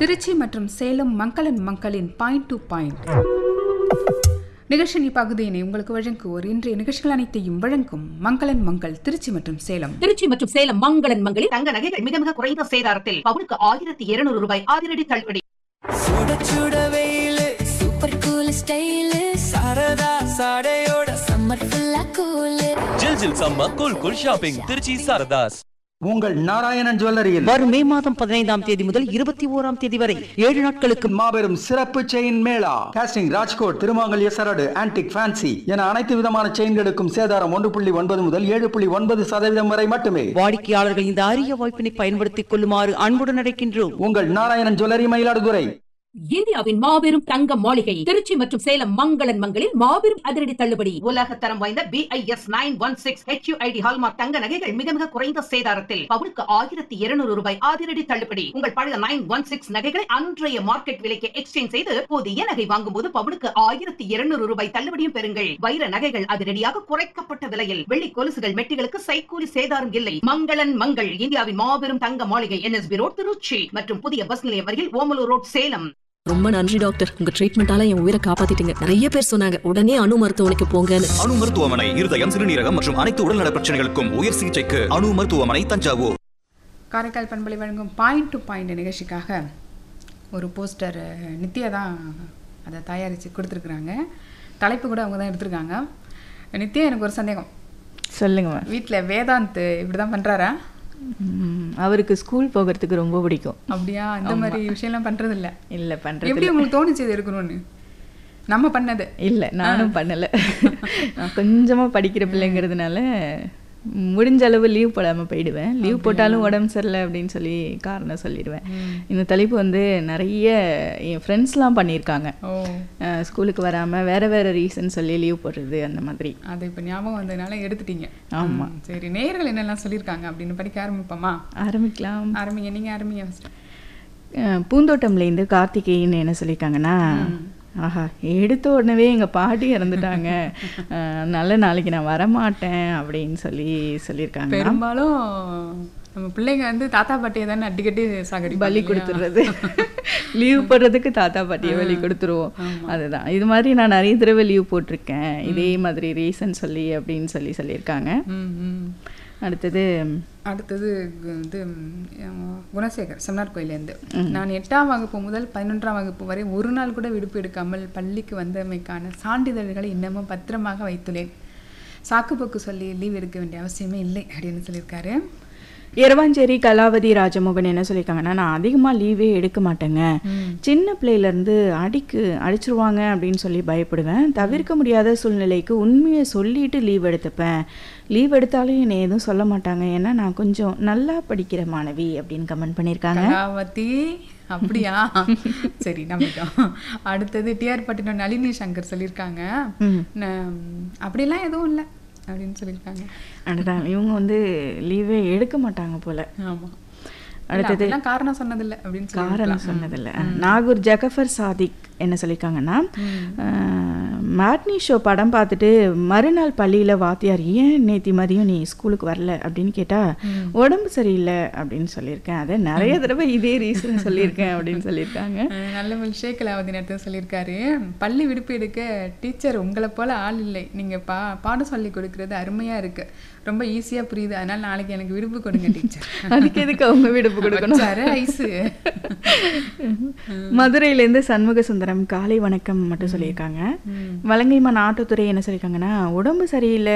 திருச்சி மற்றும் சேலம் மக்களன் மக்களின் point to point நிகழ்ச்சி பகுதியினை உங்களுக்கு வழங்குவோர் இன்றைய நிகழ்ச்சிகள் அனைத்தையும் வழங்கும் மங்களன் மங்கள் திருச்சி மற்றும் சேலம் திருச்சி மற்றும் சேலம் மங்களன் மங்களில் தங்க நகைகள் மிக மிக குறைந்த சேதாரத்தில் பவுனுக்கு ஆயிரத்தி இருநூறு ரூபாய் அதிரடி தள்ளுபடி சுட சுட வெயிலு சூப்பர் கூல் ஸ்டைலு சரதா சாடையோட சம்மர் ஃபுல்லா கூலு ஜில் ஜில் சம்ம cool cool shopping Trichy Saradhas உங்கள் நாராயணன் ஜுவல்லரியில் வரும் மே மாதம் பதினைந்தாம் தேதி முதல் இருபத்தி ஓராம் தேதி வரை ஏழு நாட்களுக்கு மாபெரும் சிறப்பு செயின் மேளா காஸ்டிங் ராஜ்கோட் திருமாங்கல்ய சரடு ஆன்டிக் ஃபேன்சி என அனைத்து விதமான செயின்களுக்கும் சேதாரம் ஒன்று புள்ளி ஒன்பது முதல் ஏழு புள்ளி ஒன்பது சதவீதம் வரை மட்டுமே வாடிக்கையாளர்கள் இந்த அரிய வாய்ப்பினை பயன்படுத்திக் கொள்ளுமாறு அன்புடன் அழைக்கின்றோம் உங்கள் நாராயணன் ஜுவல்லரி மயிலாடுதுறை இந்தியாவின் மாபெரும் தங்க மாளிகை திருச்சி மற்றும் சேலம் மங்களன் மங்களில் மாபெரும் அதிரடி தள்ளுபடி உலக தரம் வாய்ந்த BIS nine one six HUID hallmark தங்க நகைகள் மிக மிக குறைந்த சேதாரத்தில் பவுனுக்கு ஆயிரத்தி இருநூறு ரூபாய் அதிரடி தள்ளுபடி உங்கள் பழைய நைன் ஒன் சிக்ஸ் நகைகளை அன்றைய மார்க்கெட் விலைக்கு எக்ஸ்சேஞ்ச் செய்து புதிய நகை வாங்கும் போது பவுனுக்கு ஆயிரத்தி இருநூறு ரூபாய் தள்ளுபடியும் பெறுங்கள் வைர நகைகள் அதிரடியாக குறைக்கப்பட்ட விலையில் வெள்ளி கொலுசுகள் மெட்டிகளுக்கு சைக்கூலி சேதாரம் இல்லை மங்களன் மங்கள் இந்தியாவின் மாபெரும் தங்க மாளிகை என்எஸ்பி ரோட் திருச்சி மற்றும் புதிய பஸ் நிலையம் அருகில் ஓமலூர் ரோட் சேலம் ரொம்ப நன்றி டாக்டர் உங்க ட்ரீட்மெண்டால என் உயிரை காப்பாத்திட்டீங்க நிறைய பேர் சொன்னாங்க உடனே அணு மருத்துவமனைக்கு போங்கன்னு அணு மருத்துவமனை இருதயம் சிறுநீரகம் மற்றும் அனைத்து உடல்நல பிரச்சனைகளுக்கும் உயர் சிகிச்சைக்கு அணு மருத்துவமனை தஞ்சாவூர் காரைக்கால் பண்பலை வழங்கும் பாயிண்ட் டு பாயிண்ட் நிகழ்ச்சிக்காக ஒரு போஸ்டர் நித்யா தான் அதை தயாரித்து கொடுத்துருக்குறாங்க தலைப்பு கூட அவங்க தான் எடுத்திருக்காங்க நித்யா எனக்கு ஒரு சந்தேகம் சொல்லுங்க வீட்டில் வேதாந்த் இப்படி தான் பண்ணுறாரா ம், அவருக்கு ஸ்கூல் போகிறதுக்கு ரொம்ப பிடிக்கும் அப்படியா இந்த மாதிரி விஷயம்லாம் பண்ணுறது இல்லை இல்லை எப்படி பண்ணுறது உங்களுக்கு தோணுச்சு இது இருக்கணும்னு நம்ம பண்ணது இல்லை நானும் பண்ணலை நான் கொஞ்சமாக படிக்கிற பிள்ளைங்கிறதுனால முடிஞ்ச அளவு லீவ் போடாமல் போயிடுவேன் லீவ் போட்டாலும் உடம்பு சரியில்லை அப்படின்னு சொல்லி காரணம் சொல்லிடுவேன் இந்த தலைப்பு வந்து நிறைய என் ஃப்ரெண்ட்ஸ்லாம் பண்ணியிருக்காங்க ஓ அஹ், ஸ்கூலுக்கு வராமல் வேறு வேறு ரீசன் சொல்லி லீவ் போடுறது அந்த மாதிரி அது இப்போ ஞாபகம் வந்ததுனால எடுத்துட்டீங்க ஆமா. ம், சரி நேயர்கள் என்னெல்லாம் சொல்லியிருக்காங்க அப்படின்னு படிக்க ஆரம்பிப்போமா ஆரம்பிக்கலாம் ஆரம்பிங்க நீங்கள் ஆரம்பிங்க first. அஹ் பூந்தோட்டம்லேருந்து கார்த்திகேயன் என்ன சொல்லியிருக்காங்கன்னா ஆஹா எடுத்த உடனே எங்கள் பாட்டி இறந்துட்டாங்க அஹ் அதனால நாளைக்கு நான் வரமாட்டேன் அப்படின்னு சொல்லி சொல்லியிருக்காங்க பெரும்பாலும் நம்ம பிள்ளைங்க வந்து தாத்தா பாட்டியை தானே அடிக்கடி சாகடி பலி கொடுத்துறது லீவ் போடுறதுக்கு தாத்தா பாட்டியை பலி கொடுத்துருவோம் அதுதான் இது மாதிரி நான் நிறைய தடவை லீவ் போட்டிருக்கேன் இதே மாதிரி ரீசன் சொல்லி அப்படின்னு சொல்லி சொல்லியிருக்காங்க ம் ம் அடுத்தது அடுத்தது வந்து ம், குணசேகர் செம்னார் கோயிலேருந்து நான் எட்டாம் வகுப்பு முதல் பதினொன்றாம் வகுப்பு வரை ஒரு நாள் கூட விடுப்பு எடுக்காமல் பள்ளிக்கு வந்தமைக்கான சான்றிதழ்களை இன்னமும் பத்திரமாக வைத்துள்ளேன் சாக்குப்போக்கு சொல்லி லீவ் எடுக்க வேண்டிய அவசியமே இல்லை அப்படின்னு சொல்லியிருக்காரு இரவாஞ்சேரி கலாவதி ராஜமோகன் என்ன சொல்லியிருக்காங்கன்னா நான் அதிகமாக லீவே எடுக்க மாட்டேங்க சின்ன பிள்ளையிலேருந்து அடிக்கு அடிச்சிருவாங்க அப்படின்னு சொல்லி பயப்படுவேன் தவிர்க்க முடியாத சூழ்நிலைக்கு உண்மையை சொல்லிட்டு லீவ் எடுத்துப்பேன் லீவ் எடுத்தாலும் என்னை எதுவும் சொல்ல மாட்டாங்க ஏன்னா நான் கொஞ்சம் நல்லா படிக்கிற மாணவி அப்படின்னு கமெண்ட் பண்ணியிருக்காங்க கலாவதி அப்படியா சரி நம்பிட்டோம் அடுத்தது டிஆர் பட்டினம் நளினி சங்கர் சொல்லியிருக்காங்க ந- அப்படிலாம் எதுவும் இல்லை அப்படின்னு சொல்லியிருக்காங்க அதுதான் இவங்க வந்து லீவே எடுக்க மாட்டாங்க போல ஆமா அடுத்தது அடுத்தது காரணம் சொன்னதில்லை அப்படின்னு காரணம் சொல்லியிருக்கலாம். சொன்னதில்ல நாகூர் ஜகஃபர் சாதிக் என்ன சொல்லியிருக்காங்கன்னா மேட்னி ஷோ படம் பார்த்துட்டு மறுநாள் பள்ளியில் வாத்தியார் ஏன் நேத்தி மதியம் நீ ஸ்கூலுக்கு வரல அப்படின்னு கேட்டால் உடம்பு சரியில்லை அப்படின்னு சொல்லியிருக்கேன் அதை நிறைய தடவை இதே ரீசன் சொல்லியிருக்கேன் அப்படின்னு சொல்லியிருக்காங்க அஹ் நல்ல ஷேகலாவதி நேரத்தில் சொல்லியிருக்காரு பள்ளி விடுப்பு எடுக்க டீச்சர் உங்களை போல ஆள் இல்லை நீங்க பா பாடம் சொல்லி கொடுக்கறது அருமையா இருக்கு ரொம்ப ஈஸியா புரியுது அதனால நாளைக்கு எனக்கு விடுப்பு கொடுங்க டீச்சர் அதுக்கு எதுக்கு அவங்க விடுப்பு கொடுக்கணும் வச்சாரு ஐஸு மதுரையிலேருந்து சண்முக சுந்தரம் காலை வணக்கம் மட்டும் சொல்லியிருக்காங்க வலங்கைமான் ஆட்டோத்துறை என்ன சொல்லியிருக்காங்கன்னா உடம்பு சரியில்லை